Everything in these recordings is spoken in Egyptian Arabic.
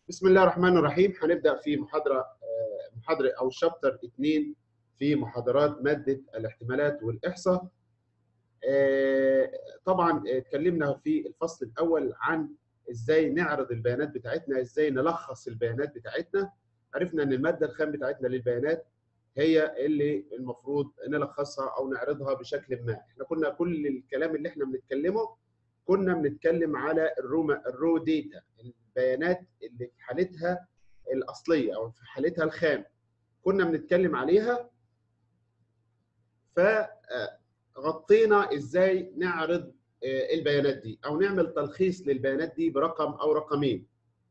بسم الله الرحمن الرحيم هنبدا في محاضره محاضره او شابتر 2 في محاضرات ماده الاحتمالات والاحصاء طبعا اتكلمنا في الفصل الاول عن ازاي نعرض البيانات بتاعتنا ازاي نلخص البيانات بتاعتنا عرفنا ان الماده الخام بتاعتنا للبيانات هي اللي المفروض نلخصها او نعرضها بشكل ما احنا كنا كل الكلام اللي احنا بنتكلمه كنا بنتكلم على الروما الرو داتا البيانات اللي في حالتها الاصليه او في حالتها الخام كنا بنتكلم عليها فغطينا ازاي نعرض البيانات دي او نعمل تلخيص للبيانات دي برقم او رقمين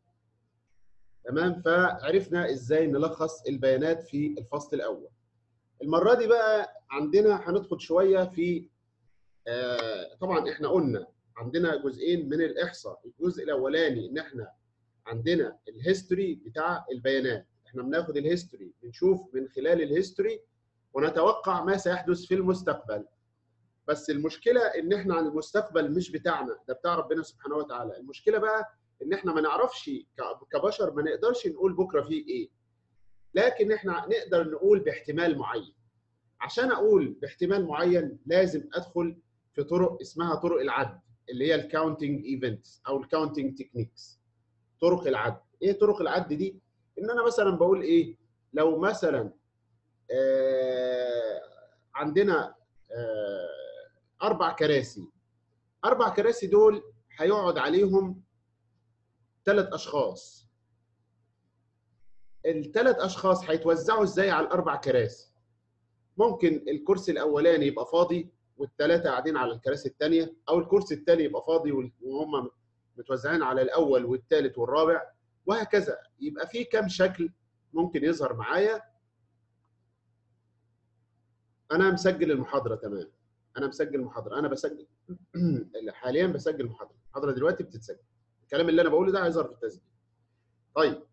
تمام فعرفنا ازاي نلخص البيانات في الفصل الاول المره دي بقى عندنا هندخل شويه في طبعا احنا قلنا عندنا جزئين من الاحصاء الجزء الاولاني ان احنا عندنا الهيستوري بتاع البيانات احنا بناخد الهيستوري بنشوف من خلال الهيستوري ونتوقع ما سيحدث في المستقبل بس المشكله ان احنا عن المستقبل مش بتاعنا ده بتاع ربنا سبحانه وتعالى المشكله بقى ان احنا ما نعرفش كبشر ما نقدرش نقول بكره فيه ايه لكن احنا نقدر نقول باحتمال معين عشان اقول باحتمال معين لازم ادخل في طرق اسمها طرق العد اللي هي الكاونتنج ايفنتس او الكاونتنج تكنيكس طرق العد ايه طرق العد دي ان انا مثلا بقول ايه لو مثلا آه عندنا آه اربع كراسي اربع كراسي دول هيقعد عليهم ثلاث اشخاص الثلاث اشخاص هيتوزعوا ازاي على الاربع كراسي ممكن الكرسي الاولاني يبقى فاضي والثلاثه قاعدين على الكراسي الثانيه او الكرسي الثاني يبقى فاضي وهم متوزعين على الاول والثالث والرابع وهكذا يبقى في كم شكل ممكن يظهر معايا انا مسجل المحاضره تمام انا مسجل المحاضره انا بسجل حاليا بسجل المحاضره المحاضره دلوقتي بتتسجل الكلام اللي انا بقوله ده هيظهر في التسجيل طيب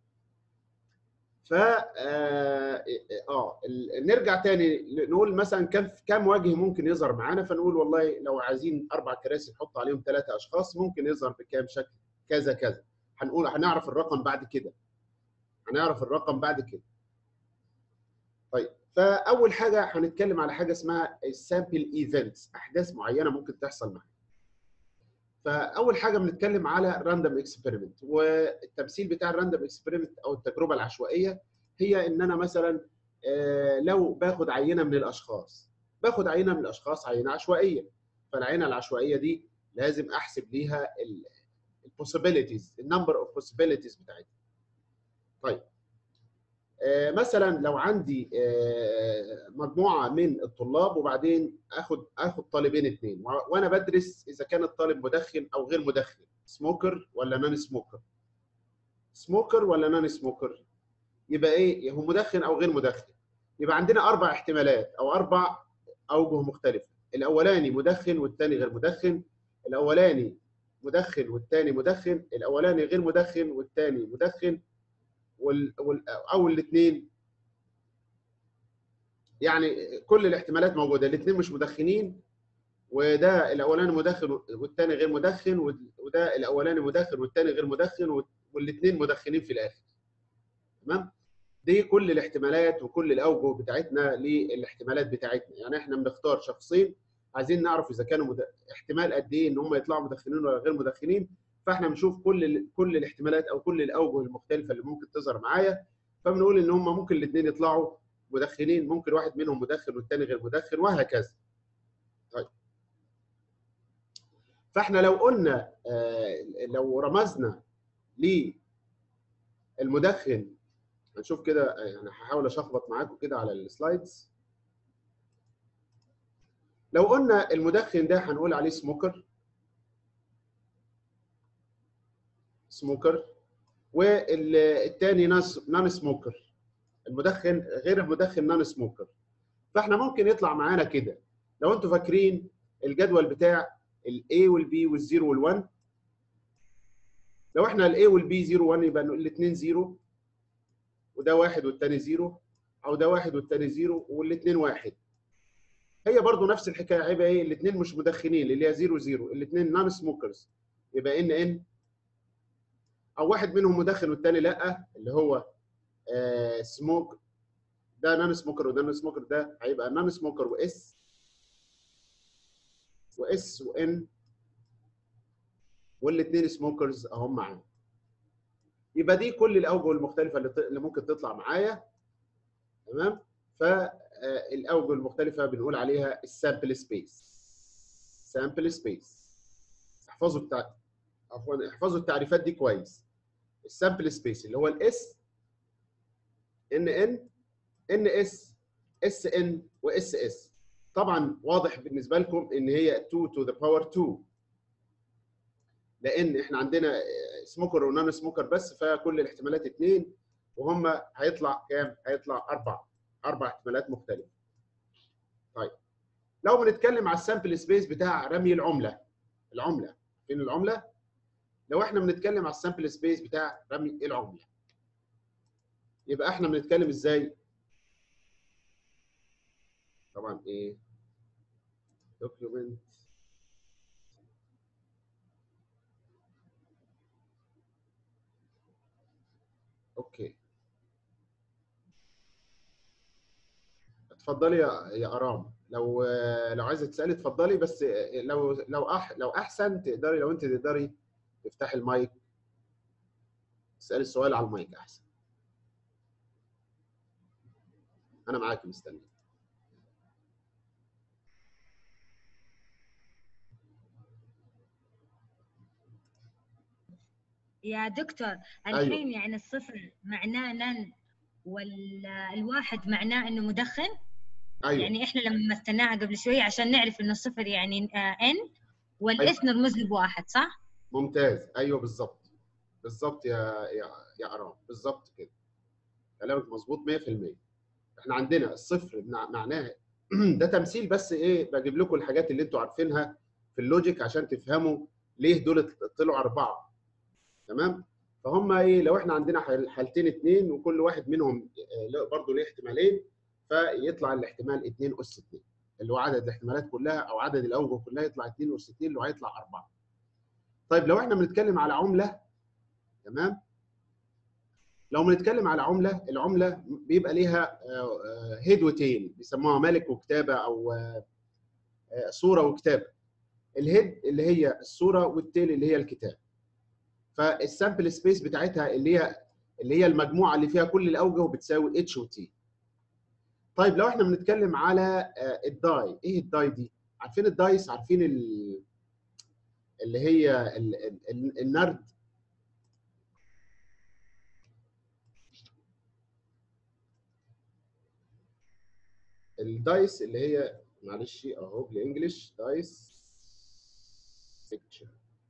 ف اه, آه نرجع تاني نقول مثلا كم كم وجه ممكن يظهر معانا فنقول والله لو عايزين اربع كراسي نحط عليهم ثلاثه اشخاص ممكن يظهر بكام شكل كذا كذا هنقول هنعرف الرقم بعد كده هنعرف الرقم بعد كده طيب فاول حاجه هنتكلم على حاجه اسمها السامبل ايفنتس احداث معينه ممكن تحصل معانا فاول حاجه بنتكلم على راندوم اكسبيرمنت والتمثيل بتاع الراندوم اكسبيرمنت او التجربه العشوائيه هي ان انا مثلا لو باخد عينه من الاشخاص باخد عينه من الاشخاص عينه عشوائيه فالعينه العشوائيه دي لازم احسب ليها البوسيبيليتيز النمبر اوف بوسيبيليتيز بتاعتها طيب مثلا لو عندي مجموعه من الطلاب وبعدين اخد اخد طالبين اثنين وانا بدرس اذا كان الطالب مدخن او غير مدخن سموكر ولا نون سموكر سموكر ولا نون سموكر يبقى ايه هو مدخن او غير مدخن يبقى عندنا اربع احتمالات او اربع اوجه مختلفه الاولاني مدخن والثاني غير مدخن الاولاني مدخن والثاني مدخن الاولاني غير مدخن والثاني مدخن وال... وال... او الاثنين يعني كل الاحتمالات موجوده الاثنين مش مدخنين وده الاولاني مدخن والثاني غير مدخن وده الاولاني مدخن والثاني غير مدخن والاثنين مدخنين في الاخر تمام دي كل الاحتمالات وكل الاوجه بتاعتنا للاحتمالات بتاعتنا يعني احنا بنختار شخصين عايزين نعرف اذا كانوا مد... احتمال قد ايه ان هم يطلعوا مدخنين ولا غير مدخنين فاحنا بنشوف كل ال... كل الاحتمالات او كل الاوجه المختلفه اللي ممكن تظهر معايا فبنقول ان هم ممكن الاثنين يطلعوا مدخنين ممكن واحد منهم مدخن والثاني غير مدخن وهكذا طيب فاحنا لو قلنا آه لو رمزنا للمدخن هنشوف كده يعني هحاول اشخبط معاكم كده على السلايدز لو قلنا المدخن ده هنقول عليه سموكر سموكر والتاني نون سموكر المدخن غير المدخن نون سموكر فاحنا ممكن يطلع معانا كده لو انتوا فاكرين الجدول بتاع الاي والبي والزيرو والوان لو احنا الاي والبي 0 1 يبقى الاثنين زيرو وده واحد والتاني زيرو او ده واحد والتاني زيرو والاثنين واحد هي برضو نفس الحكايه هيبقى ايه الاثنين مش مدخنين اللي هي 0 0 الاثنين نون سموكرز يبقى ان ان او واحد منهم مدخن والتاني لا اللي هو سموك ده نون سموكر وده نون سموكر ده هيبقى نون سموكر واس واس وان والاثنين سموكرز اهم معانا يبقى دي كل الاوجه المختلفه اللي, ت- اللي ممكن تطلع معايا تمام فالاوجه المختلفه بنقول عليها السامبل سبيس سامبل سبيس احفظوا التع... عفوا احفظوا التعريفات دي كويس السامبل سبيس اللي هو الاس ان ان ان اس اس ان واس اس طبعا واضح بالنسبه لكم ان هي 2 to the power 2 لان احنا عندنا سموكر ونون سموكر بس فكل الاحتمالات اثنين وهم هيطلع كام؟ هيطلع اربع اربع احتمالات مختلفه. طيب لو بنتكلم على السامبل سبيس بتاع رمي العمله العمله فين العمله؟ لو احنا بنتكلم على السامبل سبيس بتاع رمي العمله يبقى احنا بنتكلم ازاي؟ طبعا ايه؟ دوكيومنت اوكي اتفضلي يا يا ارام لو لو عايزه تسالي اتفضلي بس لو لو أح لو احسن تقدري لو انت تقدري تفتحي المايك تسالي السؤال على المايك احسن انا معاك مستني يا دكتور الحين يعني الصفر معناه نن والواحد معناه انه مدخن ايوه يعني احنا لما مثلناها قبل شويه عشان نعرف انه الصفر يعني ان والاس نرمز له بواحد صح؟ ممتاز ايوه بالظبط بالظبط يا يا يا ارام بالظبط كده كلامك مظبوط 100% احنا عندنا الصفر مع- معناه ده تمثيل بس ايه بجيب لكم الحاجات اللي انتوا عارفينها في اللوجيك عشان تفهموا ليه دول طلعوا اربعه تمام فهم ايه لو احنا عندنا حال- حالتين اثنين وكل واحد منهم آه، له- برضه ليه احتمالين فيطلع الاحتمال 2 اس 2 اللي هو عدد الاحتمالات كلها او عدد الاوجه كلها يطلع 2 اس 2 اللي هو هيطلع 4 طيب لو احنا بنتكلم على عمله تمام لو بنتكلم على عمله العمله بيبقى ليها هيد وتيل بيسموها ملك وكتابه او آه، آه، صوره وكتابه الهيد اللي هي الصوره والتيل اللي هي الكتاب فالسامبل سبيس بتاعتها اللي هي اللي هي المجموعه اللي فيها كل الاوجه بتساوي اتش وتي طيب لو احنا بنتكلم على آه، الداي ايه الداي دي عارفين الدايس عارفين ال- اللي هي ال- ال- ال- النرد الدايس اللي هي معلش اهو بالانجلش دايس بيكتشر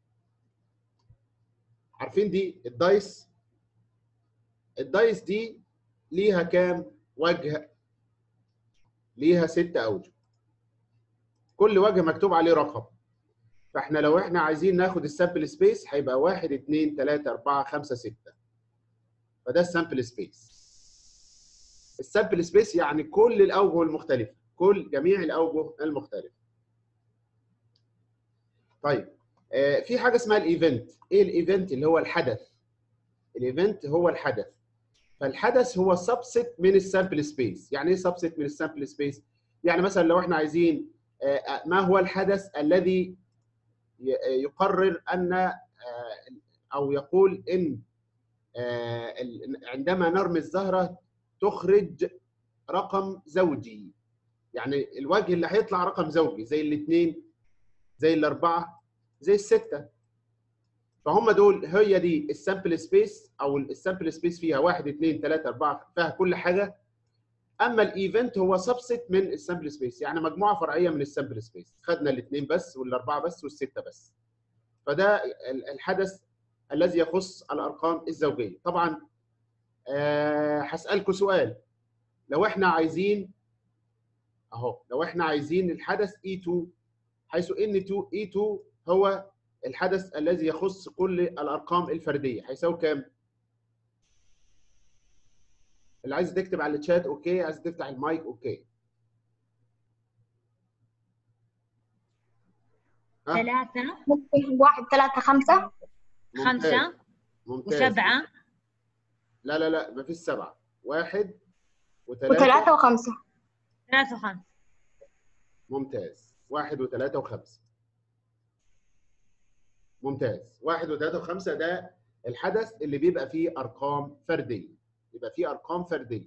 عارفين دي الدايس الدايس دي ليها كام وجه ليها ست اوجه كل وجه مكتوب عليه رقم فاحنا لو احنا عايزين ناخد السامبل سبيس هيبقى 1 2 3 4 5 6 فده السامبل سبيس السامبل سبيس يعني كل الاوجه المختلفه كل جميع الاوجه المختلفه طيب آه، في حاجه اسمها الايفنت ايه الايفنت اللي هو الحدث الايفنت هو الحدث فالحدث هو سبست من السامبل سبيس يعني ايه سبست من السامبل سبيس يعني مثلا لو احنا عايزين آه، ما هو الحدث الذي ي- يقرر ان آه، او يقول ان آه، ال- عندما نرمي الزهره تخرج رقم زوجي يعني الوجه اللي هيطلع رقم زوجي زي الاثنين زي الاربعه زي السته فهم دول هي دي السامبل سبيس او السامبل سبيس فيها واحد اثنين ثلاثه اربعه فيها كل حاجه اما الايفنت هو سبست من السامبل سبيس يعني مجموعه فرعيه من السامبل سبيس خدنا الاثنين بس والاربعه بس والسته بس فده ال- الحدث الذي يخص الارقام الزوجيه طبعا آه، هسالكم سؤال لو احنا عايزين اهو لو احنا عايزين الحدث E2 حيث ان 2 E2 هو الحدث الذي يخص كل الارقام الفرديه هيساوي كام؟ اللي عايز تكتب على الشات اوكي عايز تفتح المايك اوكي ها؟ ثلاثة ممكن واحد ثلاثة خمسة ممتاز. خمسة ممتاز وسبعة لا لا لا ما فيش سبعه واحد وثلاثه وثلاثة وخمسة ثلاثة وخمسة ممتاز واحد وثلاثة وخمسة ممتاز واحد وثلاثة وخمسة ده الحدث اللي بيبقى فيه أرقام فردية يبقى فيه أرقام فردية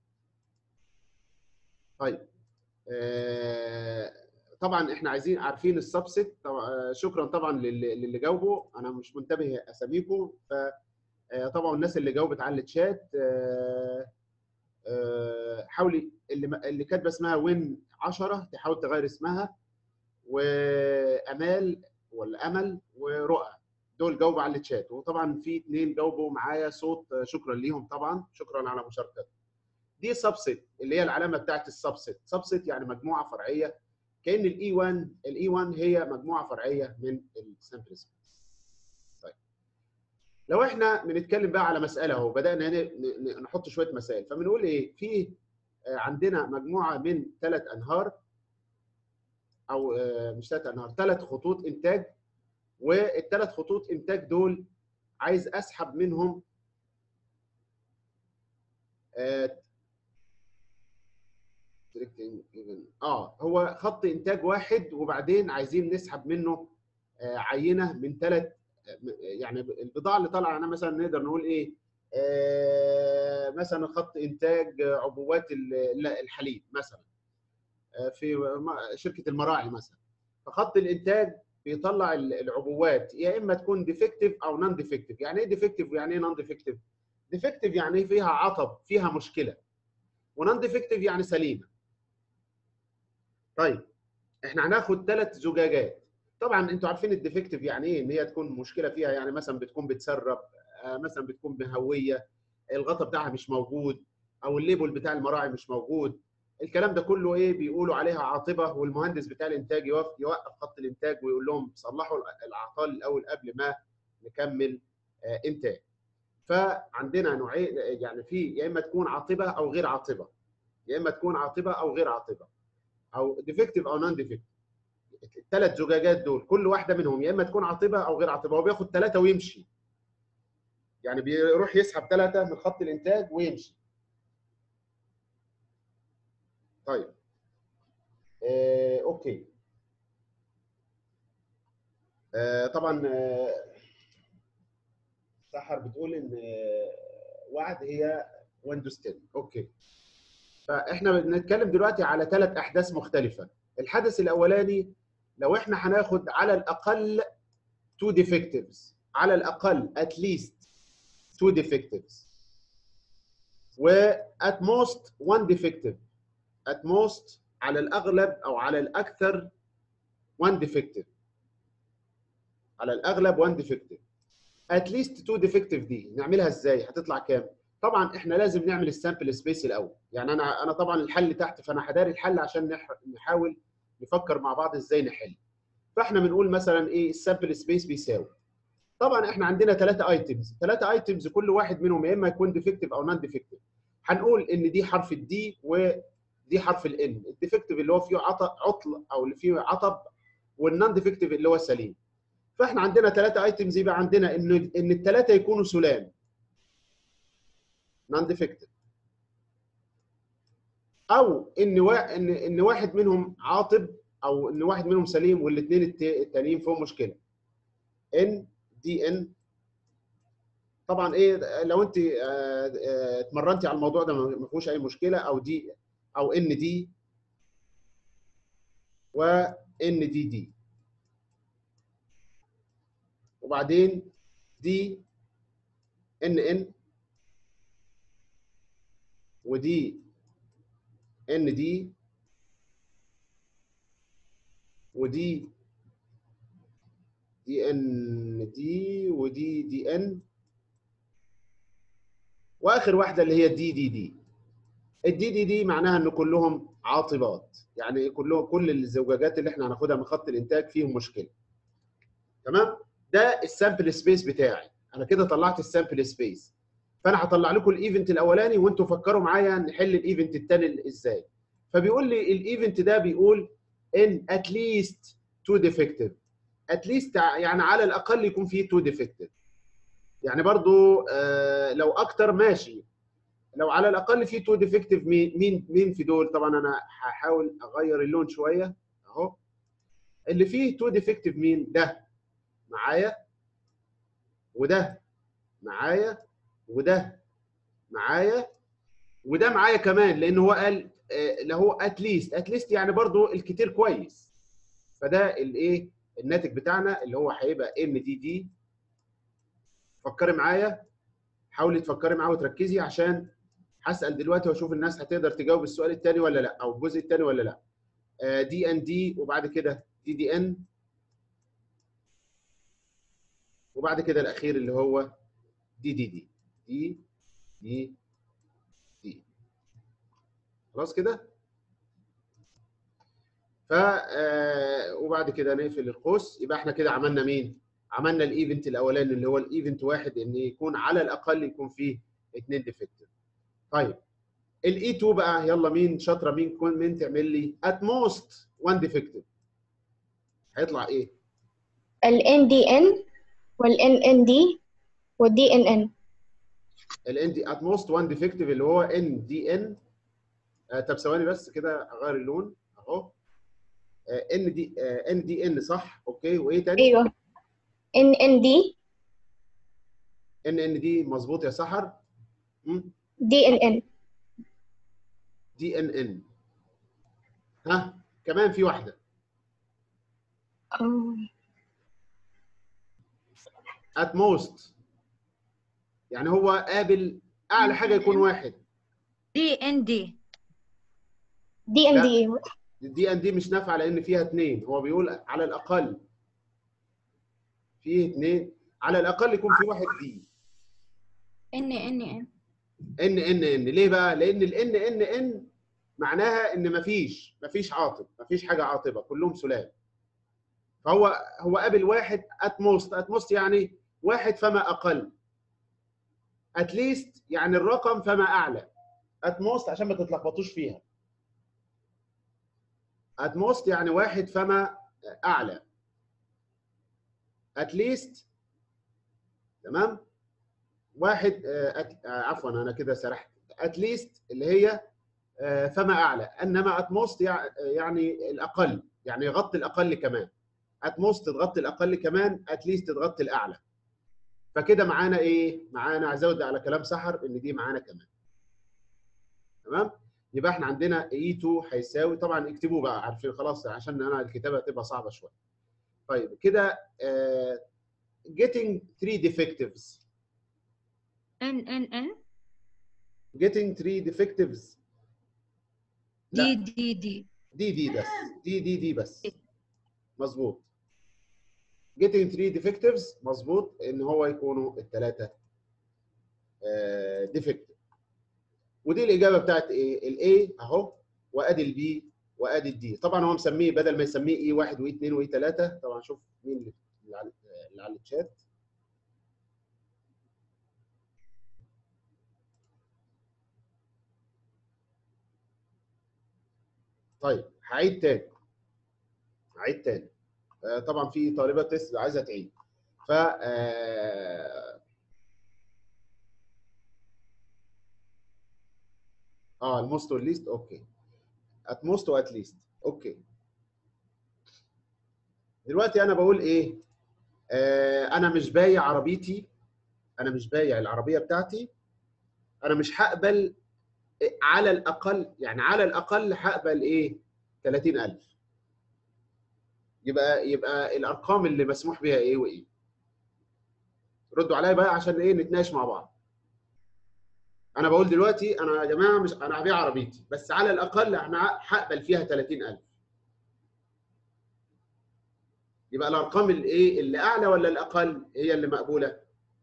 طيب آه، طبعا احنا عايزين عارفين السبست طبعا- آه، شكرا طبعا للي للي جاوبوا انا مش منتبه اساميكم ف آه، طبعا الناس اللي جاوبت على الشات آه، آه، حاولي اللي ما- اللي كاتبه اسمها وين 10 تحاول تغير اسمها وامال ولا امل ورؤى دول جاوبوا على الشات وطبعا في اثنين جاوبوا معايا صوت آه، شكرا ليهم طبعا شكرا على مشاركتهم دي سبست اللي هي العلامه بتاعت السبست سبست يعني مجموعه فرعيه كان الاي 1 الاي 1 هي مجموعه فرعيه من السامبل سبيس طيب لو احنا بنتكلم بقى على مساله اهو بدانا ن- ن- نحط شويه مسائل فبنقول ايه في آه، عندنا مجموعه من ثلاث انهار او آه، مش ثلاث انهار ثلاث خطوط انتاج والثلاث خطوط انتاج دول عايز اسحب منهم آه، اه هو خط انتاج واحد وبعدين عايزين نسحب منه آه، عينه من ثلاث يعني البضاعه اللي طالعه انا مثلا نقدر نقول ايه آه، مثلا خط انتاج عبوات ال- الحليب مثلا آه، في م- شركه المراعي مثلا فخط الانتاج بيطلع ال- العبوات يا اما تكون ديفكتيف او نون ديفكتيف يعني ايه ديفكتيف ويعني ايه نون ديفكتيف ديفكتيف يعني إيه فيها عطب فيها مشكله ونون ديفكتيف يعني سليمه طيب احنا هناخد ثلاث زجاجات طبعا انتوا عارفين الديفكتيف يعني ايه ان هي تكون مشكله فيها يعني مثلا بتكون بتسرب آه، مثلا بتكون مهويه الغطا بتاعها مش موجود او الليبل بتاع المراعي مش موجود الكلام ده كله ايه بيقولوا عليها عاطبه والمهندس بتاع الانتاج يوقف يوقف خط الانتاج ويقول لهم صلحوا الاعطال الاول قبل ما نكمل آه، انتاج فعندنا نوعين يعني في يا اما تكون عاطبه او غير عاطبه يا اما تكون عاطبه او غير عاطبه او ديفكتيف او نون ديفكتيف الثلاث زجاجات دول كل واحده منهم يا اما تكون عاطبه او غير عاطبه هو بياخد ثلاثه ويمشي يعني بيروح يسحب ثلاثه من خط الانتاج ويمشي طيب آه، اوكي آه، طبعا آه، سحر بتقول ان آه، وعد هي ويندوز 10 اوكي فاحنا بنتكلم دلوقتي على ثلاث احداث مختلفه الحدث الاولاني لو احنا هناخد على الاقل تو ديفكتيفز على الاقل at least two defectives و at most one defective at most على الاغلب او على الاكثر one defective على الاغلب one defective at least two defective دي نعملها ازاي هتطلع كام طبعا احنا لازم نعمل السامبل سبيس الاول يعني انا انا طبعا الحل تحت فانا هداري الحل عشان نح- نحاول نفكر مع بعض ازاي نحل فاحنا بنقول مثلا ايه السامبل سبيس بيساوي طبعا احنا عندنا ثلاثه ايتمز ثلاثه ايتمز كل واحد منهم يا اما يكون ديفكتيف او نون ديفكتيف هنقول ان دي حرف الدي ودي حرف الان الديفكتيف اللي هو فيه عطب عطل او اللي فيه عطب والنون ديفكتيف اللي هو سليم فاحنا عندنا ثلاثه ايتمز يبقى عندنا ان ان الثلاثه يكونوا سلام نون ديفكتيف او ان وا... ان ان واحد منهم عاطب او ان واحد منهم سليم والاثنين التانيين فيهم مشكله ان دي ان طبعا ايه لو انت آه، آه، اتمرنتي على الموضوع ده ما فيهوش اي مشكله او دي او ان دي وان دي دي وبعدين دي ان ان ودي ان دي ودي دي ان دي ودي دي ان واخر واحده اللي هي دي دي دي الدي دي دي معناها ان كلهم عاطبات يعني كلهم كل الزجاجات اللي احنا هناخدها من خط الانتاج فيهم مشكله تمام ده السامبل سبيس بتاعي انا كده طلعت السامبل سبيس فانا هطلع لكم الايفنت الاولاني وانتوا فكروا معايا نحل الايفنت الثاني ازاي فبيقول لي الايفنت ده بيقول ان at least two defective at least يعني على الاقل يكون فيه two defective يعني برضو آه لو اكتر ماشي لو على الاقل في تو ديفكتيف مين مين مين في دول طبعا انا هحاول اغير اللون شويه اهو اللي فيه تو ديفكتيف مين ده معايا وده معايا وده معايا وده معايا كمان لان هو قال آه اللي هو اتليست اتليست يعني برضو الكتير كويس فده الايه الناتج بتاعنا اللي هو هيبقى ام دي دي فكري معايا حاولي تفكري معايا وتركزي عشان هسال دلوقتي واشوف الناس هتقدر تجاوب السؤال الثاني ولا لا او الجزء الثاني ولا لا دي ان دي وبعد كده دي دي ان وبعد كده الاخير اللي هو دي دي دي دي دي دي خلاص كده ف وبعد كده نقفل القوس يبقى احنا كده عملنا مين عملنا الايفنت الاولاني اللي هو الايفنت واحد ان يكون على الاقل يكون فيه اثنين ديفكتيف طيب الاي 2 بقى يلا مين شاطره مين كون مين تعمل لي ات موست 1 ديفكتيف هيطلع ايه ال دي ان وال ان دي والدي ان ان الان دي ات موست 1 ديفكتيف اللي هو ان دي ان طب ثواني بس كده اغير اللون اهو ان دي ان دي ان صح اوكي وايه تاني ايوه ان ان دي ان ان دي مظبوط يا سحر دي ان ان دي ان ان ها كمان في واحده ات موست يعني هو قابل اعلى حاجه يكون واحد دي ان دي دي ان دي الدي ان دي مش نافعه لان فيها اثنين هو بيقول على الاقل فيه اثنين على الاقل يكون في واحد دي ان ان ان ان ان ان ليه بقى؟ لان الان ان ان معناها ان مفيش مفيش عاطب مفيش حاجه عاطبه كلهم سلام فهو هو قابل واحد اتموست اتموست يعني واحد فما اقل اتليست يعني الرقم فما اعلى اتموست عشان ما تتلخبطوش فيها اتموست يعني واحد فما اعلى اتليست تمام واحد أت... عفوا انا كده سرحت اتليست اللي هي فما اعلى انما اتموست يعني الاقل يعني يغطي الاقل كمان اتموست تغطي الاقل كمان اتليست تغطي الاعلى فكده معانا ايه معانا ازود على كلام سحر ان دي معانا كمان تمام يبقى احنا عندنا E2 هيساوي طبعا اكتبوه بقى عارفين خلاص عشان انا الكتابه هتبقى صعبه شويه. طيب كده uh, getting three defectives ان ان ان getting three defectives لا. دي دي دي دي دي بس دي دي دي بس مظبوط getting three defectives مظبوط ان هو يكونوا الثلاثه defective ودي الاجابه بتاعت ايه؟ الاي اهو وادي البي وادي الدي طبعا هو مسميه بدل ما يسميه اي 1 واي 2 واي 3 طبعا شوف مين اللي على اللي على الشات طيب هعيد تاني هعيد تاني آه طبعا في طالبه تس عايزه تعيد ف آه اه الموست والليست اوكي ات موست وات ليست اوكي دلوقتي انا بقول ايه آه انا مش بايع عربيتي انا مش بايع العربيه بتاعتي انا مش هقبل على الاقل يعني على الاقل هقبل ايه 30000 يبقى يبقى الارقام اللي مسموح بها ايه وايه ردوا عليا بقى عشان ايه نتناقش مع بعض انا بقول دلوقتي انا يا جماعه مش انا هبيع عربيتي بس على الاقل انا هقبل فيها 30000 يبقى الارقام الايه اللي اعلى ولا الاقل هي اللي مقبوله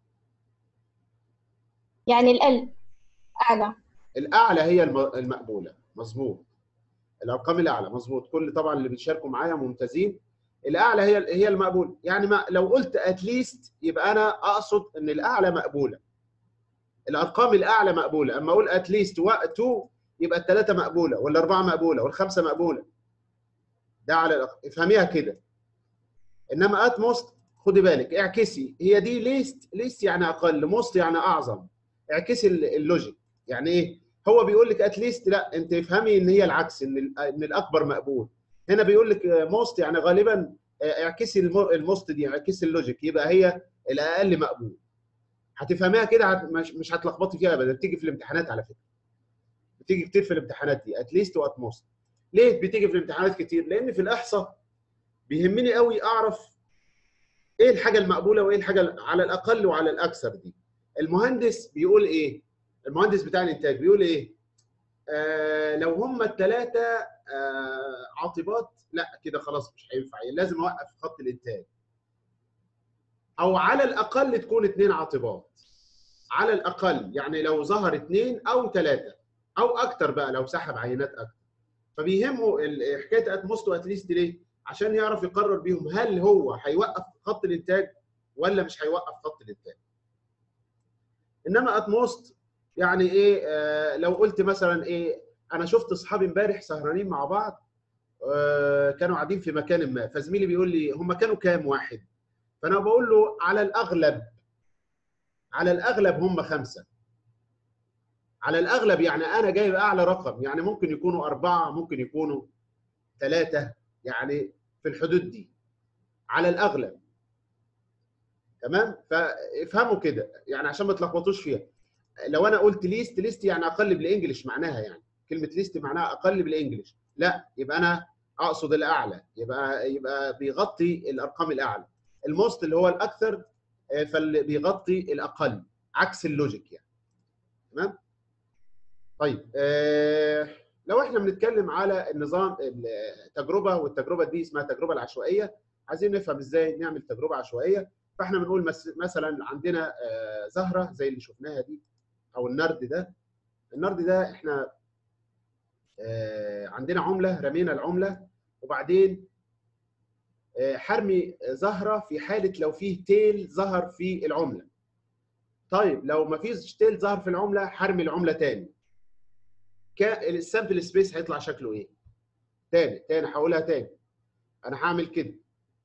يعني الأقل أعلى الاعلى هي المقبوله مظبوط الارقام الاعلى مظبوط كل طبعا اللي بيشاركوا معايا ممتازين الاعلى هي هي المقبوله يعني ما لو قلت اتليست يبقى انا اقصد ان الاعلى مقبوله الارقام الاعلى مقبوله اما اقول اتليست 2 يبقى الثلاثه مقبوله والاربعه مقبوله والخمسه مقبوله ده على الأق... افهميها كده انما ات موست خدي بالك اعكسي هي دي ليست ليست يعني اقل موست يعني اعظم اعكسي ال- اللوجيك يعني ايه هو بيقول لك اتليست لا انت افهمي ان هي العكس ان ال- ان الاكبر مقبول هنا بيقول لك موست يعني غالبا آه، اعكسي الم- الموست دي اعكسي اللوجيك يبقى هي الاقل مقبول هتفهميها كده هت- مش مش هتلخبطي فيها ابدا بتيجي في الامتحانات على فكره بتيجي كتير في الامتحانات دي اتليست وات موست ليه بتيجي في الامتحانات كتير لان في الاحصاء بيهمني قوي اعرف ايه الحاجه المقبوله وايه الحاجه على الاقل وعلى الاكثر دي المهندس بيقول ايه المهندس بتاع الانتاج بيقول ايه آه لو هم الثلاثه آه عاطبات لا كده خلاص مش هينفع لازم اوقف خط الانتاج او على الاقل تكون اثنين عاطبات على الاقل يعني لو ظهر اثنين او ثلاثه او اكتر بقى لو سحب عينات اكتر فبيهمه ال- حكايه اتموست واتليست ليه؟ عشان يعرف يقرر بيهم هل هو هيوقف خط الانتاج ولا مش هيوقف خط الانتاج. انما اتموست يعني ايه آه لو قلت مثلا ايه انا شفت اصحابي امبارح سهرانين مع بعض آه كانوا قاعدين في مكان ما فزميلي بيقول لي هم كانوا كام واحد؟ فانا بقول له على الاغلب على الاغلب هم خمسه على الاغلب يعني انا جايب اعلى رقم يعني ممكن يكونوا اربعه ممكن يكونوا ثلاثه يعني في الحدود دي على الاغلب تمام فافهموا كده يعني عشان ما تلخبطوش فيها لو انا قلت ليست ليست يعني اقل بالانجلش معناها يعني كلمه ليست معناها اقل بالانجلش لا يبقى انا اقصد الاعلى يبقى يبقى بيغطي الارقام الاعلى الموست اللي هو الاكثر آه، فاللي بيغطي الاقل عكس اللوجيك يعني تمام طيب آه لو احنا بنتكلم على النظام التجربه والتجربه دي اسمها التجربه العشوائيه عايزين نفهم ازاي نعمل تجربه عشوائيه فاحنا بنقول مس- مثلا عندنا آه، زهره زي اللي شفناها دي او النرد ده النرد ده احنا آه، عندنا عمله رمينا العمله وبعدين آه، حرمي زهره في حاله لو فيه تيل ظهر في العمله طيب لو ما فيش تيل ظهر في العمله حرمي العمله تاني كا- السامبل سبيس هيطلع شكله ايه تاني تاني هقولها تاني انا هعمل كده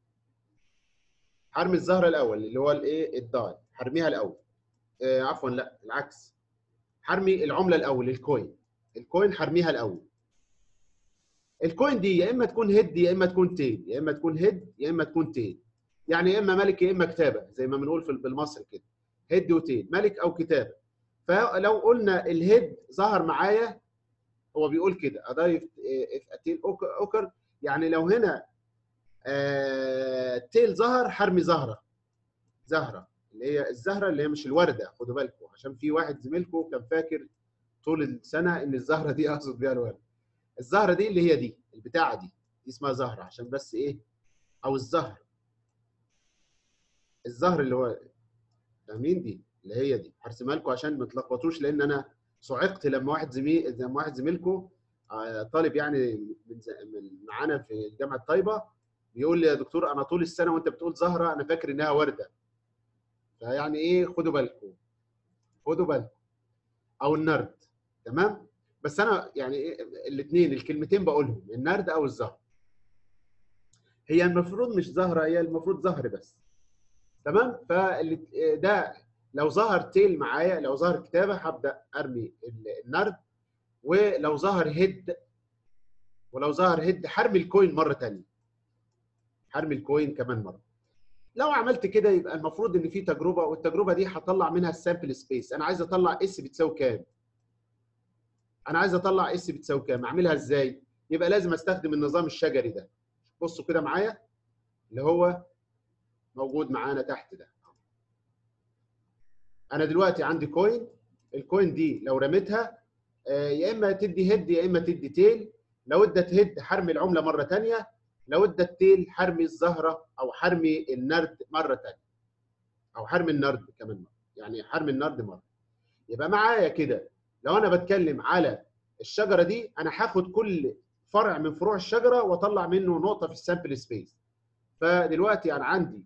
هرمي الزهره الاول اللي هو الايه الداي هرميها الاول آه عفوا لا العكس هرمي العمله الاول الكوين الكوين هرميها الاول الكوين دي يا اما تكون هيد يا اما تكون تيل يا اما تكون هيد يا اما تكون تيل يعني يا اما ملك يا اما كتابه زي ما بنقول في بالمصري كده هيد وتيل ملك او كتابه فلو قلنا الهيد ظهر معايا هو بيقول كده اضايف اتيل اوكر يعني لو هنا آه تيل ظهر حرمي زهره زهره اللي هي الزهره اللي هي مش الورده خدوا بالكم عشان في واحد زميلكم كان فاكر طول السنه ان الزهره دي اقصد بيها الورده الزهره دي اللي هي دي البتاعه دي دي اسمها زهره عشان بس ايه او الزهر الزهر اللي هو فاهمين دي اللي هي دي هرسمها لكم عشان ما تلخبطوش لان انا صعقت لما واحد زميل لما واحد زميلكم آه، طالب يعني من ز- من معانا في جامعه طيبه بيقول لي يا دكتور انا طول السنه وانت بتقول زهره انا فاكر انها ورده فيعني ايه خدوا بالكم خدوا بالكم او النرد تمام بس انا يعني إيه الاثنين الكلمتين بقولهم النرد او الزهر هي المفروض مش زهره هي المفروض زهر بس تمام فده لو ظهر تيل معايا لو ظهر كتابه هبدا ارمي ال- النرد ولو ظهر هيد ولو ظهر هيد حرمي الكوين مره ثانيه حرمي الكوين كمان مره لو عملت كده يبقى المفروض ان في تجربه والتجربه دي هطلع منها السامبل سبيس انا عايز اطلع اس بتساوي كام انا عايز اطلع اس بتساوي كام اعملها ازاي يبقى لازم استخدم النظام الشجري ده بصوا كده معايا اللي هو موجود معانا تحت ده انا دلوقتي عندي كوين الكوين دي لو رميتها آه، يا اما تدي هيد يا اما تدي تيل لو ادت هيد حرمي العمله مره ثانيه لو ادت تيل حرمي الزهره او حرمي النرد مره ثانيه او حرمي النرد كمان مره يعني حرمي النرد مره يبقى معايا كده لو انا بتكلم على الشجره دي انا هاخد كل فرع من فروع الشجره واطلع منه نقطه في السامبل سبيس فدلوقتي انا عندي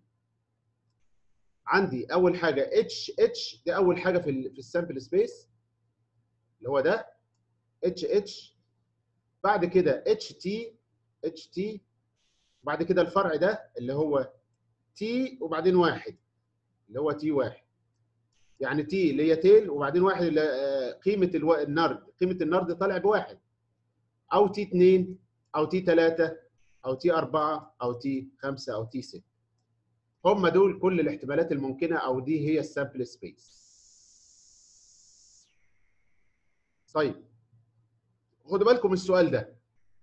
عندي اول حاجه اتش اتش دي اول حاجه في ال في السامبل سبيس اللي هو ده اتش اتش بعد كده اتش تي اتش تي بعد كده الفرع ده اللي هو تي وبعدين واحد اللي هو تي واحد يعني تي اللي هي تيل وبعدين واحد اللي آه، قيمه الو... النرد قيمه النرد طالع بواحد او تي 2 او تي 3 او تي 4 او تي 5 او تي 6 هم دول كل الاحتمالات الممكنه او دي هي السامبل سبيس طيب خدوا بالكم من السؤال ده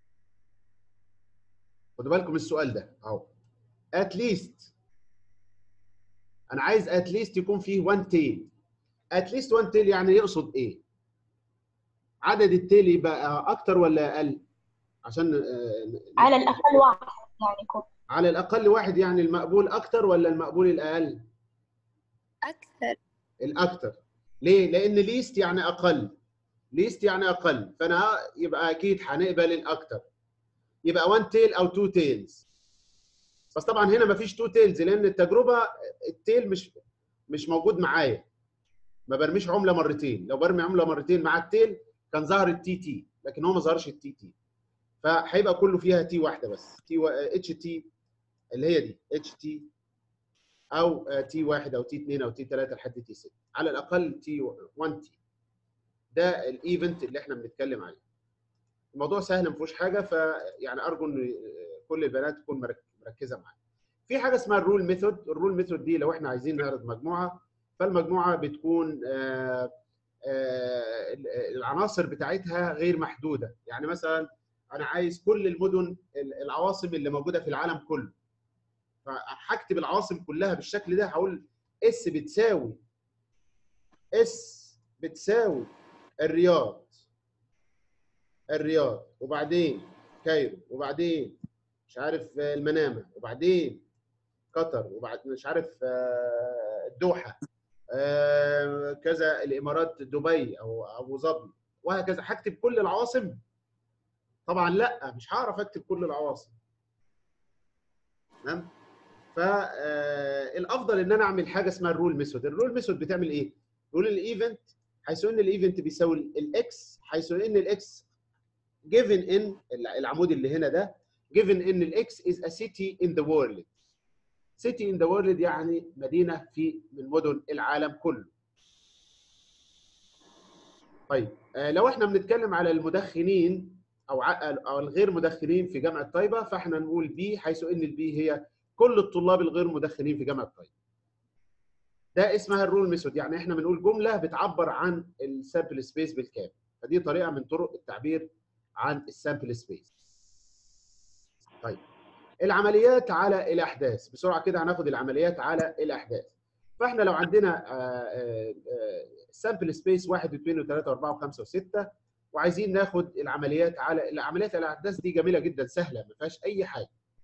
خدوا بالكم من السؤال ده اهو at least انا عايز at least يكون فيه one tail at least one tail يعني يقصد ايه عدد التيل يبقى اكتر ولا اقل عشان آه، على الأقل واحد يعني يكون على الاقل واحد يعني المقبول اكتر ولا المقبول الاقل أكثر الاكتر ليه لان ليست يعني اقل ليست يعني اقل فانا يبقى اكيد هنقبل الاكتر يبقى 1 تيل او 2 تيلز بس طبعا هنا مفيش 2 تيلز لان التجربه التيل مش مش موجود معايا ما برميش عمله مرتين لو برمي عمله مرتين مع التيل كان ظهر التي تي لكن هو ما ظهرش التي تي فهيبقى كله فيها تي واحده بس تي اتش تي اللي هي دي اتش تي او تي واحد او تي 2 او تي 3 لحد تي 6 على الاقل تي 1 تي ده الايفنت اللي احنا بنتكلم عليه الموضوع سهل ما فيهوش حاجه فيعني ارجو ان كل البنات تكون مرك- مركزه معايا في حاجه اسمها الرول ميثود الرول ميثود دي لو احنا عايزين نعرض مجموعه فالمجموعه بتكون آه، آه، العناصر بتاعتها غير محدوده يعني مثلا انا عايز كل المدن العواصم اللي موجوده في العالم كله فهكتب العواصم كلها بالشكل ده هقول اس بتساوي اس بتساوي الرياض الرياض وبعدين كايرو وبعدين مش عارف آه، المنامه وبعدين قطر وبعد مش عارف آه، الدوحه آه، كذا الامارات دبي او ابو ظبي وهكذا هكتب كل العواصم طبعا لا مش هعرف اكتب كل العواصم تمام فالافضل ان انا اعمل حاجه اسمها الرول ميثود الرول ميثود بتعمل ايه يقول الايفنت حيث ان الايفنت بيساوي الاكس حيث ان الاكس given in العمود اللي هنا ده given ان الاكس is a city in the world city in the world يعني مدينه في من مدن العالم كله طيب آه، لو احنا بنتكلم على المدخنين او ع- او الغير مدخنين في جامعه طيبه فاحنا نقول بي حيث ان البي هي كل الطلاب الغير مدخنين في جامعه طيبه ده اسمها الرول ميثود يعني احنا بنقول جمله بتعبر عن السامبل سبيس بالكامل فدي طريقه من طرق التعبير عن السامبل سبيس طيب العمليات على الاحداث بسرعه كده هناخد العمليات على الاحداث فاحنا لو عندنا سامبل سبيس 1 و2 و3 و4 و5 و6 وعايزين ناخد العمليات على العمليات على الاحداث دي جميله جدا سهله ما فيهاش اي حاجه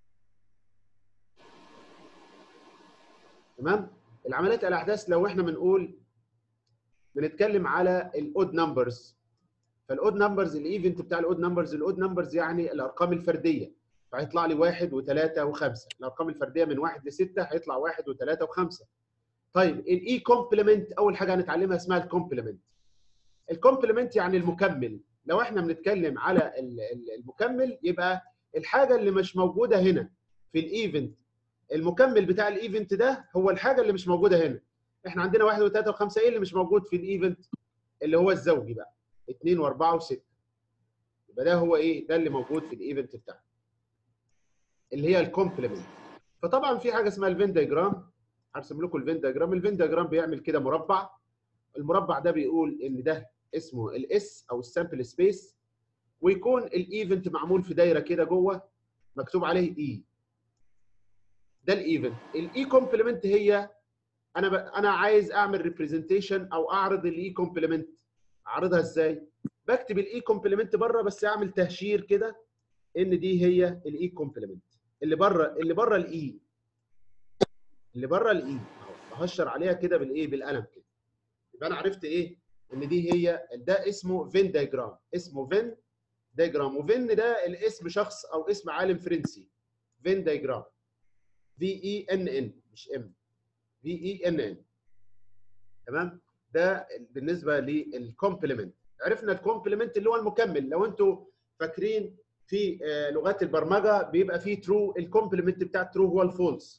تمام العمليات على الاحداث لو احنا بنقول بنتكلم على الاود نمبرز فالاود نمبرز الايفنت بتاع الاود نمبرز الاود نمبرز يعني الارقام الفرديه فهيطلع لي واحد وثلاثه وخمسه الارقام الفرديه من واحد لسته هيطلع واحد وثلاثه وخمسه طيب الاي كومبلمنت اول حاجه هنتعلمها اسمها الكومبلمنت الكومبلمنت يعني المكمل لو احنا بنتكلم على ال- ال- المكمل يبقى الحاجه اللي مش موجوده هنا في الايفنت المكمل بتاع الايفنت ده هو الحاجه اللي مش موجوده هنا احنا عندنا واحد وثلاثه وخمسه ايه اللي مش موجود في الايفنت اللي هو الزوجي بقى اثنين واربعه وسته يبقى ده هو ايه ده اللي موجود في الايفنت بتاعنا اللي هي الكومبلمنت فطبعا في حاجه اسمها الفين دايجرام هرسم لكم الفين دايجرام الفين دايجرام بيعمل كده مربع المربع ده بيقول ان ده اسمه الاس او السامبل سبيس ويكون الايفنت معمول في دايره كده جوه مكتوب عليه اي ده الايفنت الاي كومبلمنت هي انا ب... انا عايز اعمل ريبريزنتيشن او اعرض الاي كومبلمنت اعرضها ازاي بكتب الاي كومبلمنت بره بس اعمل تهشير كده ان دي هي الاي كومبلمنت اللي بره اللي بره الاي اللي بره الاي اهو بهشر عليها كده بالايه بالقلم كده يبقى انا عرفت ايه ان دي هي ده اسمه فين دايجرام اسمه فين دايجرام وفين ده الاسم شخص او اسم عالم فرنسي فين دايجرام في اي ان ان مش ام في اي ان ان تمام ده بالنسبه للكومبلمنت عرفنا الكومبلمنت اللي هو المكمل لو انتوا فاكرين في آه، لغات البرمجه بيبقى فيه ترو الكومبلمنت بتاع ترو هو الفولس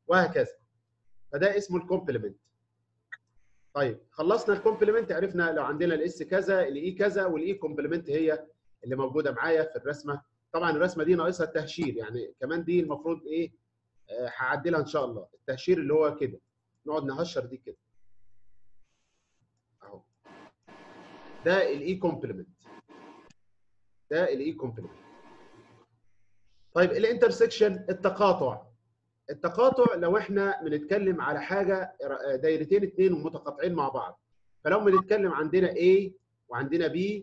وهكذا فده اسمه الكومبلمنت طيب خلصنا الكومبلمنت عرفنا لو عندنا الاس كذا الاي كذا والاي كومبلمنت هي اللي موجوده معايا في الرسمه طبعا الرسمه دي ناقصها التهشير يعني كمان دي المفروض ايه آه، هعدلها ان شاء الله التهشير اللي هو كده نقعد نهشر دي كده اهو ده الاي كومبلمنت ده الاي كومبلمنت طيب الانترسكشن التقاطع التقاطع لو احنا بنتكلم على حاجه دايرتين اتنين ومتقاطعين مع بعض فلو بنتكلم عندنا A وعندنا B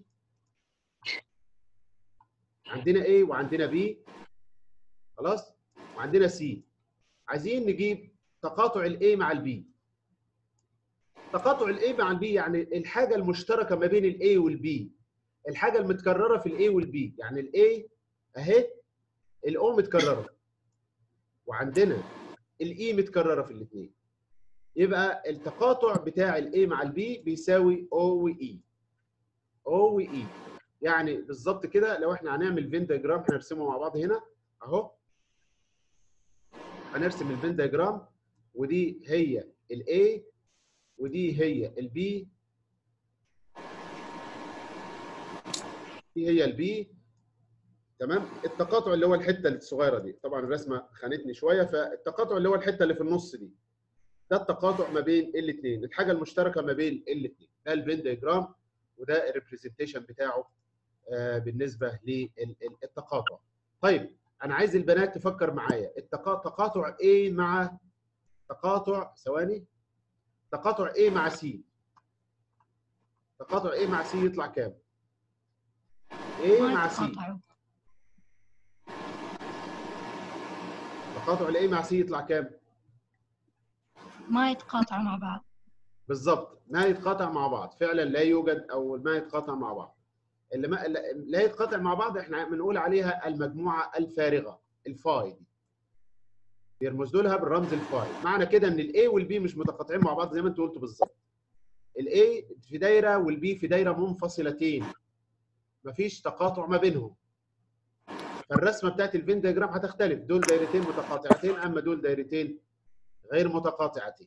عندنا A وعندنا B خلاص وعندنا C عايزين نجيب تقاطع الاي مع البي تقاطع الاي مع البي يعني الحاجه المشتركه ما بين الاي والبي الحاجه المتكرره في الاي والبي يعني الاي اهي الاو متكرره وعندنا الاي متكرره في الاثنين يبقى التقاطع بتاع الاي مع البي بيساوي او واي او واي يعني بالظبط كده لو احنا هنعمل فين دايجرام هنرسمه مع بعض هنا اهو هنرسم الفين دايجرام ودي هي الاي ودي هي البي دي هي البي تمام التقاطع اللي هو الحته الصغيره دي طبعا الرسمه خانتني شويه فالتقاطع اللي هو الحته اللي في النص دي ده التقاطع ما بين الاثنين الحاجه المشتركه ما بين الاثنين ده الفين دايجرام وده الريبريزنتيشن بتاعه آه بالنسبه للتقاطع طيب انا عايز البنات تفكر معايا التقاطع A مع تقاطع ثواني تقاطع A مع C تقاطع A مع C يطلع كام؟ A مع C يتقاطعوا. تقاطع ال A مع C يطلع كام؟ ما يتقاطعوا مع بعض بالظبط ما يتقاطع مع بعض فعلا لا يوجد او ما يتقاطع مع بعض اللي ما لا يتقاطع مع بعض احنا بنقول عليها المجموعه الفارغه الفاي دي بيرمز لها بالرمز الفاي معنى كده ان الاي والبي مش متقاطعين مع بعض زي ما انت قلت بالظبط الاي في دايره والبي في دايره منفصلتين مفيش تقاطع ما بينهم فالرسمه بتاعت الفين دياجرام هتختلف دول دايرتين متقاطعتين اما دول دايرتين غير متقاطعتين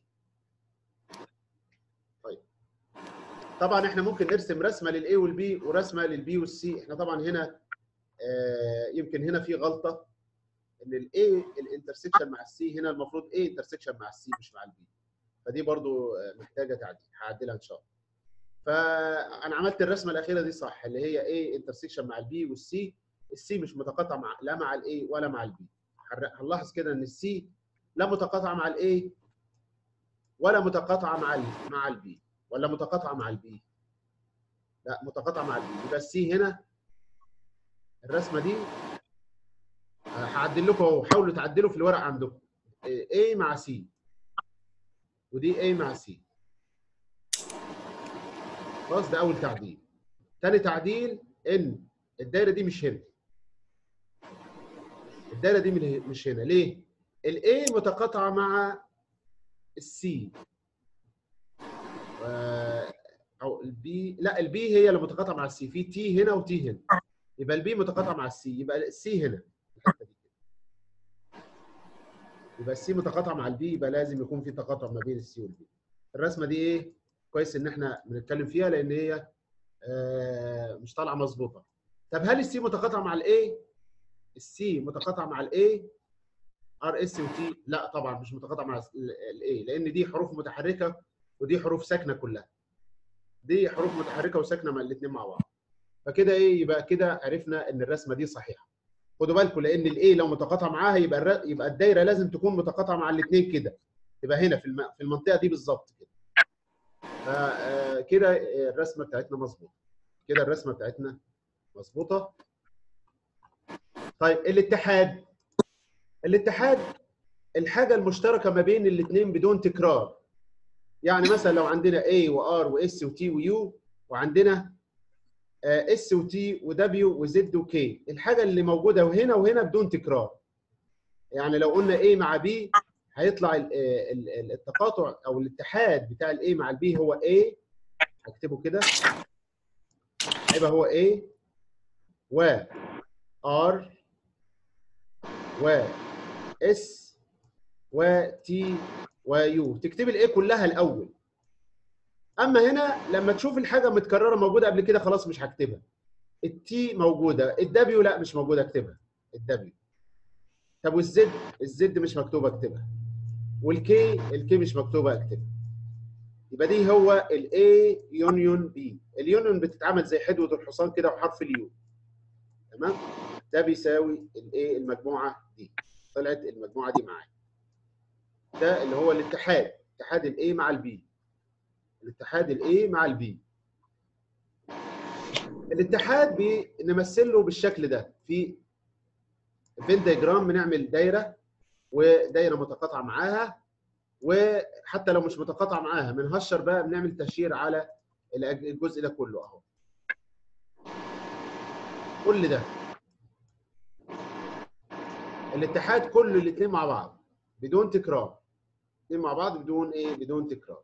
طيب طبعا احنا ممكن نرسم رسمه للاي والبي ورسمه للبي والسي احنا طبعا هنا آه يمكن هنا في غلطه ان الاي الانترسكشن مع السي هنا المفروض ايه انترسكشن مع السي مش مع البي فدي برضو آه، محتاجه تعديل هعدلها ان شاء الله فانا عملت الرسمه الاخيره دي صح اللي هي ايه انترسكشن مع البي والسي السي مش متقاطع مع لا مع الاي ولا مع البي هنلاحظ كده ان السي لا متقاطعه مع الاي ولا متقاطعه مع ال مع البي ولا متقاطعه مع البي لا متقاطعه مع البي يبقى السي هنا الرسمه دي آه، هعدل لكم اهو حاولوا تعدلوا في الورق عندكم A مع C ودي A مع C خلاص ده اول تعديل تاني تعديل ان الدايره دي مش هنا الدايره دي من- مش هنا ليه الاي متقاطعه مع السي او البي لا البي هي اللي متقاطعه مع السي في تي هنا وتي هنا يبقى البي متقاطعه مع السي يبقى السي هنا الحته دي يبقى السي متقاطعه مع البي يبقى لازم يكون في تقاطع ما بين السي والبي الرسمه دي ايه كويس ان احنا بنتكلم فيها لان هي آه، مش طالعه مظبوطه طب هل السي متقاطعه مع الاي السي متقاطعه مع الاي ار اس وتي لا طبعا مش متقاطعه مع الاي لان دي حروف متحركه ودي حروف ساكنه كلها دي حروف متحركه وساكنه مع الاثنين مع بعض فكده ايه يبقى كده عرفنا ان الرسمه دي صحيحه خدوا بالكم لان الاي لو متقاطعه معاها يبقى الر... يبقى الدايره لازم تكون متقاطعه مع الاثنين كده تبقى هنا في الم... في المنطقه دي بالظبط كده فكده الرسمه بتاعتنا مظبوطه كده الرسمه بتاعتنا مظبوطه طيب الاتحاد الاتحاد الحاجه المشتركه ما بين الاثنين بدون تكرار يعني مثلا لو عندنا A و R و S و T و U وعندنا اس وتي ودبليو وزد وكي الحاجه اللي موجوده هنا وهنا بدون تكرار يعني لو قلنا A مع B هيطلع ال- ال- ال- التقاطع او الاتحاد بتاع الاي مع البي هو A اكتبه كده هيبقى هو A و R و S وتي ويو تكتبي الايه كلها الاول اما هنا لما تشوف الحاجه متكرره موجوده قبل كده خلاص مش هكتبها التي موجوده الدبليو لا مش موجوده اكتبها الدبليو طب والزد الزد مش مكتوبه اكتبها والكي الكي مش مكتوبه اكتبها يبقى دي هو الاي يونيون بي اليونيون بتتعمل زي حدوه الحصان كده وحرف اليو تمام ده بيساوي الايه المجموعه دي طلعت المجموعه دي معايا ده اللي هو الاتحاد اتحاد الاي مع البي الاتحاد الاي مع البي الاتحاد بنمثل له بالشكل ده في فين دايجرام بنعمل دايره ودايره متقاطعه معاها وحتى لو مش متقاطعه معاها بنهشر بقى بنعمل تهشير على الجزء ده كله اهو كل ده الاتحاد كله الاثنين مع بعض بدون تكرار الاثنين مع بعض بدون ايه بدون تكرار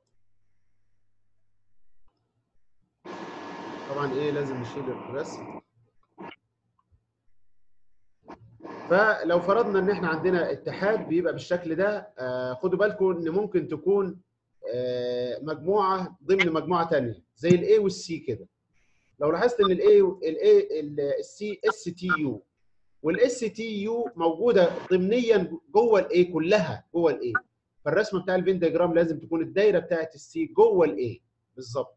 طبعا ايه لازم نشيل الرسم فلو فرضنا ان احنا عندنا اتحاد بيبقى بالشكل ده آه خدوا بالكم ان ممكن تكون آه مجموعه ضمن مجموعه ثانيه زي الاي والسي كده لو لاحظت ان الاي الاي السي اس تي يو والاس تي يو موجوده ضمنيا جوه الاي كلها جوه الاي فالرسمه بتاع الفين ديجرام لازم تكون الدايره بتاعت السي جوه الاي بالظبط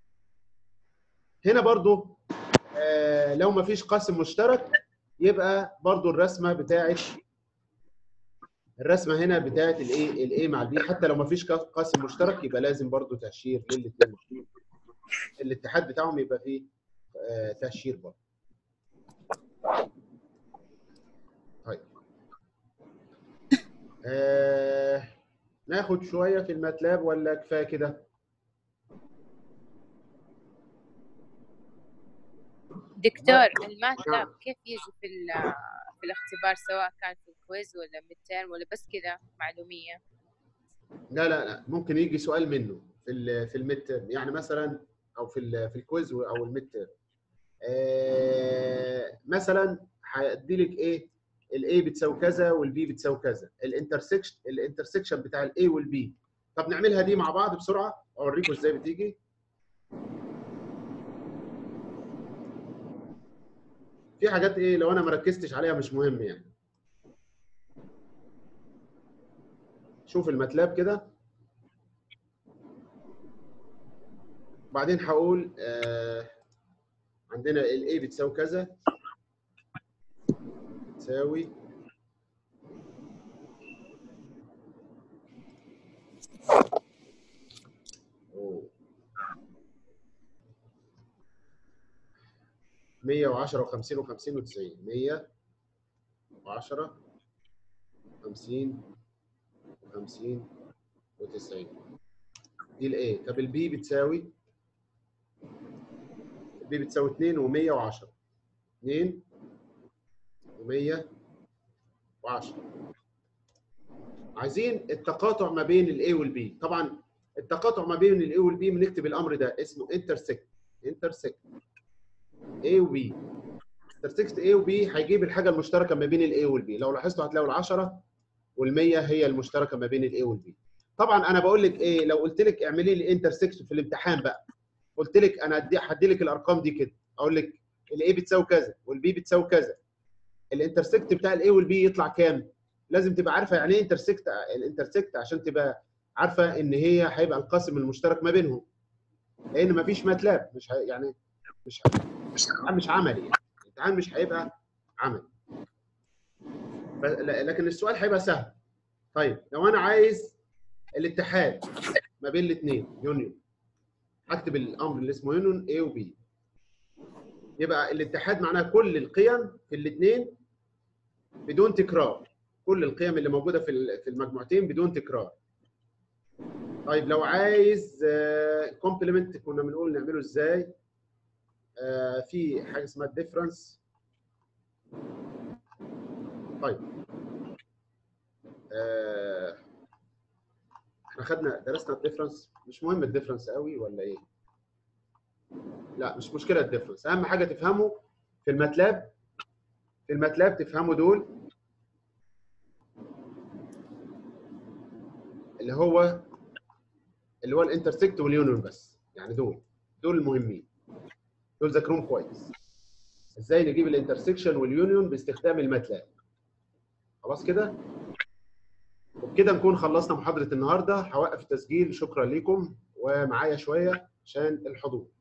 هنا برضو آه لو ما فيش قاسم مشترك يبقى برضو الرسمه بتاعت الرسمه هنا بتاعت الايه الاي مع البي حتى لو ما فيش قاسم مشترك يبقى لازم برضو تهشير للاثنين الاتحاد بتاعهم يبقى فيه آه تهشير برضو طيب آه ناخد شويه في الماتلاب ولا كفايه كده دكتور الماتلاب كيف يجي في في الاختبار سواء كان في الكويز ولا ميدتيرم ولا بس كذا معلوميه لا لا لا ممكن يجي سؤال منه في ال في الميد تيرم يعني مثلا او في ال في الكويز او الميد تيرم آه مثلا هيدي لك ايه الاي بتساوي كذا والبي بتساوي كذا الانترسكشن الانترسكشن بتاع الاي والبي طب نعملها دي مع بعض بسرعه اوريكم ازاي بتيجي في حاجات ايه لو انا ما ركزتش عليها مش مهم يعني شوف الماتلاب كده بعدين هقول آه عندنا الاي بتساوي كذا تساوي أوه. 110 و50 و50 و90 110 50 50 و90 دي الاي طب البي بتساوي البي بتساوي 2 و110 2 و110 عايزين التقاطع ما بين الاي والبي طبعا التقاطع ما بين الاي والبي بنكتب الامر ده اسمه انترسكت انترسكت A و B انترسكت A و B هيجيب الحاجه المشتركه ما بين الاي والبي لو لاحظتوا هتلاقوا ال10 وال100 هي المشتركه ما بين الاي والبي طبعا انا بقول لك ايه لو قلت لك اعملي لي انترسكت في الامتحان بقى قلت لك انا هدي لك الارقام دي كده اقول لك الاي بتساوي كذا والبي بتساوي كذا الانترسكت بتاع الاي والبي يطلع كام لازم تبقى عارفه يعني ايه انترسكت الانترسكت عشان تبقى عارفه ان هي هيبقى القاسم المشترك ما بينهم لان مفيش ماتلاب مش هي يعني مش الامتحان مش عملي يعني الامتحان مش هيبقى عملي لكن السؤال هيبقى سهل طيب لو انا عايز الاتحاد ما بين الاثنين يونيون هكتب الامر اللي اسمه يونيون A و B يبقى الاتحاد معناه كل القيم في الاثنين بدون تكرار كل القيم اللي موجوده في في المجموعتين بدون تكرار طيب لو عايز كومبلمنت كنا بنقول نعمله ازاي آه في حاجه اسمها الديفرنس طيب آه احنا خدنا درسنا الديفرنس مش مهم الديفرنس قوي ولا ايه لا مش مشكله الديفرنس اهم حاجه تفهموا في الماتلاب في الماتلاب تفهموا دول اللي هو اللي هو الانترسكت واليونيون بس يعني دول دول المهمين دول ذاكرهم كويس ازاي نجيب الانترسكشن واليونيون باستخدام الماتلاب خلاص كده وبكده نكون خلصنا محاضره النهارده هوقف التسجيل شكرا لكم ومعايا شويه عشان الحضور